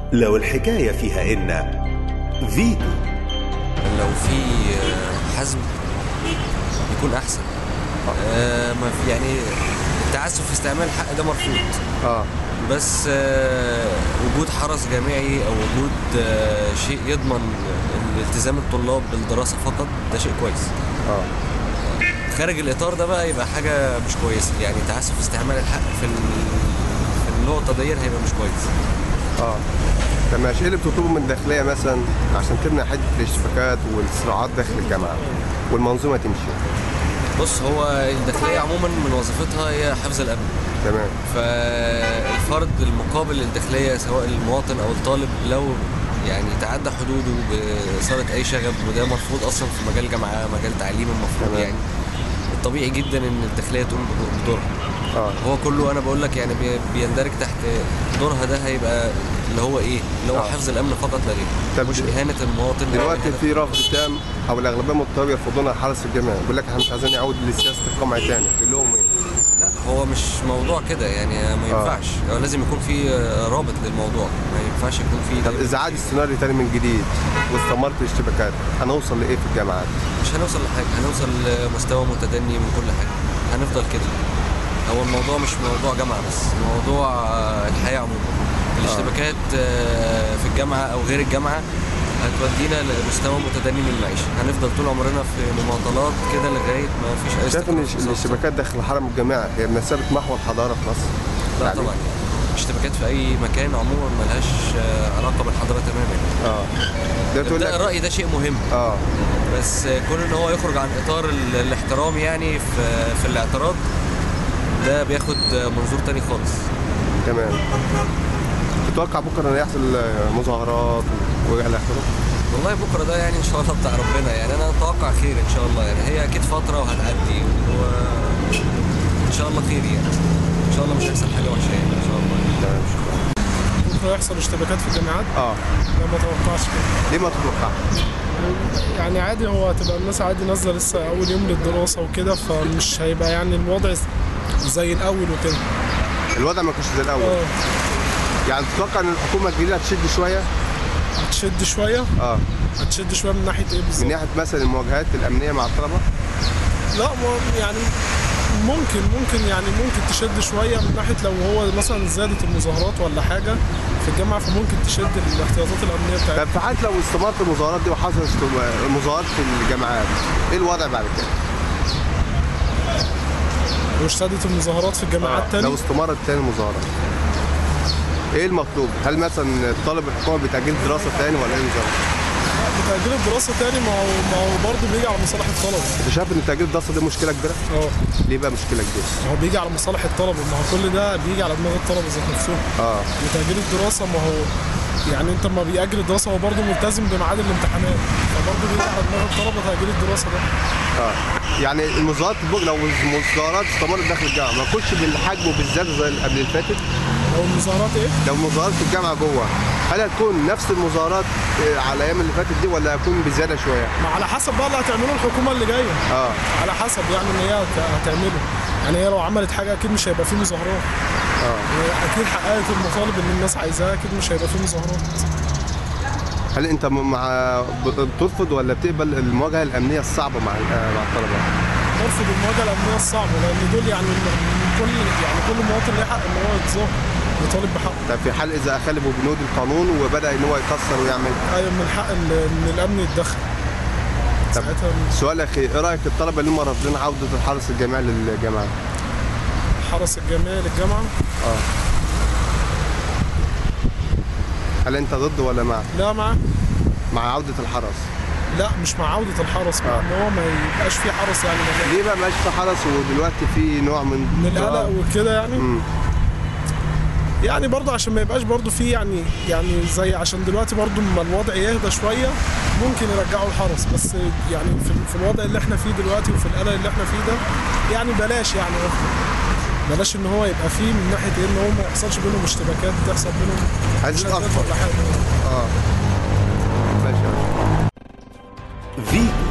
لو الحكاية فيها إن فيتو لو في آه، حزم يكون احسن آه، ما في يعني التعسف في استعمال الحق ده مرفوض اه بس آه، وجود حرس جامعي او وجود آه، شيء يضمن التزام الطلاب بالدراسه فقط ده شيء كويس اه خارج الاطار ده بقى يبقى حاجه مش كويسه يعني تعسف في استعمال الحق في ال- في النقطه دي هيبقى مش كويس اه طب ماشي ايه اللي بتطلبه من الداخليه مثلا عشان تمنع حته الاشتباكات والصراعات داخل الجامعه والمنظومه تمشي بص هو الداخليه عموما من وظيفتها هي حفظ الامن تمام فالفرد المقابل للداخليه سواء المواطن او الطالب لو يعني تعدى حدوده بإثارة أي شغب وده مرفوض أصلا في مجال جامعة مجال تعليم المفروض تمام. يعني الطبيعي جدا إن الداخلية تقوم بدورها اه هو كله أنا بقول لك يعني بي- بيندرج تحت دورها ده هيبقى اللي هو إيه؟ اللي هو آه. حفظ الأمن فقط لا غير طب مش إهانة المواطن دلوقتي إهانة- في رفض تام او الاغلبيه من الطلاب يرفضون حرس الجامعه يقول لك احنا مش عايزين نعود لسياسه القمع تاني تقول لهم ايه؟ لا هو مش موضوع كده يعني ما ينفعش هو لازم يكون في رابط للموضوع ما ينفعش يكون في طب اذا عاد السيناريو تاني من جديد واستمرت الاشتباكات هنوصل لايه في الجامعات؟ مش هنوصل لحاجه هنوصل لمستوى متدني من كل حاجه هنفضل كده هو الموضوع مش موضوع جامعه بس موضوع آه، الحياه عموما الاشتباكات آه، في الجامعه او غير الجامعه هتودينا لمستوى متدني من المعيشه هنفضل طول عمرنا في مماطلات كده لغايه ما فيش اي شايف ان استقرار في الاشتباكات داخل حرم الجامعه هي بمثابه محور الحضاره في مصر؟ لا يعني- طبعا الاشتباكات في اي مكان عموما ملهاش آه، علاقه بالحضاره تماما اه ده تقول ده لك الراي ده شيء مهم اه بس كون ان هو يخرج عن اطار ال- الاحترام يعني في في الاعتراض ده بياخد منظور تاني خالص تمام تتوقع بكره ان يحصل مظاهرات والى اخره؟ والله بكره ده يعني ان شاء الله بتاع ربنا يعني انا اتوقع خير ان شاء الله يعني هي اكيد فتره وهتعدي وان شاء الله خير يعني ان شاء الله مش هيحصل حاجه وحشه يعني ان شاء الله تمام شكرا بكره يحصل اشتباكات في الجامعات اه لا ما اتوقعش كده ليه ما تتوقع؟ يعني عادي هو هتبقى الناس عادي نازله لسه اول يوم للدراسه وكده فمش هيبقى يعني الوضع زي الاول وكده الوضع ما كانش زي الاول اه يعني تتوقع ان الحكومه الجديده هتشد شويه؟ هتشد شويه اه هتشد شويه من ناحيه ايه من بالظبط ناحيه مثلا المواجهات الامنيه مع الطلبه لا ما يعني ممكن ممكن يعني ممكن تشد شويه من ناحيه لو هو مثلا زادت المظاهرات ولا حاجه في الجامعه فممكن تشد الاحتياطات الامنيه بتاعتها طب في حاله لو استمرت المظاهرات دي وحصلت اشتب- مظاهرات في الجامعات ايه الوضع بعد كده؟ واشتدت المظاهرات في الجامعات لو تاني استمرت تاني المظاهرات ايه المطلوب؟ هل مثلا طالب الحكومه بتأجيل دراسه تاني ولا ايه النظام؟ بتأجيل الدراسه تاني ما هو ما هو برضه بيجي على مصالح الطلبه انت شايف ان تأجيل الدراسه دي مشكله كبيره؟ اه ليه بقى مشكله كبيره؟ ما هو بيجي على مصالح الطلبه ما هو كل ده بيجي على دماغ الطلبه ذات نفسهم اه وتأجيل الدراسه ما هو يعني انت لما بيأجل الدراسه هو برضه ملتزم بميعاد الامتحانات فبرضه بيجي على دماغ الطلبه تأجيل الدراسه ده اه يعني المظاهرات البوج لو المظاهرات استمرت داخل الجامعه ما تكونش بالحجم وبالذات زي اللي قبل اللي فاتت لو المظاهرات ايه؟ لو مظاهرات في الجامعه جوه هل هتكون نفس المظاهرات آه، على الايام اللي فاتت دي ولا هتكون بزياده شويه؟ ما على حسب بقى اللي هتعمله الحكومه اللي جايه اه على حسب يعني ان هي هت- هتعمله يعني هي لو عملت حاجه اكيد مش هيبقى فيه مظاهرات اه هي اكيد حققت المطالب اللي الناس عايزاها اكيد مش هيبقى فيه مظاهرات هل انت م- مع ب- بترفض ولا بتقبل المواجهه الامنيه الصعبه مع آه، مع الطلبه؟ نرفض المواجهه الامنيه الصعبه لان دول يعني من كل يعني كل مواطن ليه حق ان هو يتظاهر يطالب بحقه طب في حال اذا اخالفوا بنود القانون وبدا ان هو يكسر ويعمل ايوه من الحق ان إن الامن يتدخل طب ساعتها سؤال اخي ايه رايك الطلبه اللي هم رافضين عوده الحرس الجامعي للجامعه؟ الحرس الجامعي للجامعه اه هل انت ضد ولا مع؟ لا مع مع عوده الحرس لا مش مع عوده الحرس مع آه. ان هو ما يبقاش فيه حرس يعني من- ليه بقى ماشي في حرس ودلوقتي في نوع من من القلق وكده يعني مم. يعني برضه عشان ما يبقاش برضه فيه يعني يعني زي عشان دلوقتي برضه اما الوضع يهدى شويه ممكن يرجعوا الحرس بس يعني في, في الوضع اللي احنا فيه دلوقتي وفي القلق اللي احنا فيه ده يعني بلاش يعني افضل بلاش ان هو يبقى فيه من ناحيه ايه ان هو ما يحصلش بينهم اشتباكات تحصل بينهم عايز مشادات يتأخر. ولا حاجه اه ماشي يا باشا. فيتو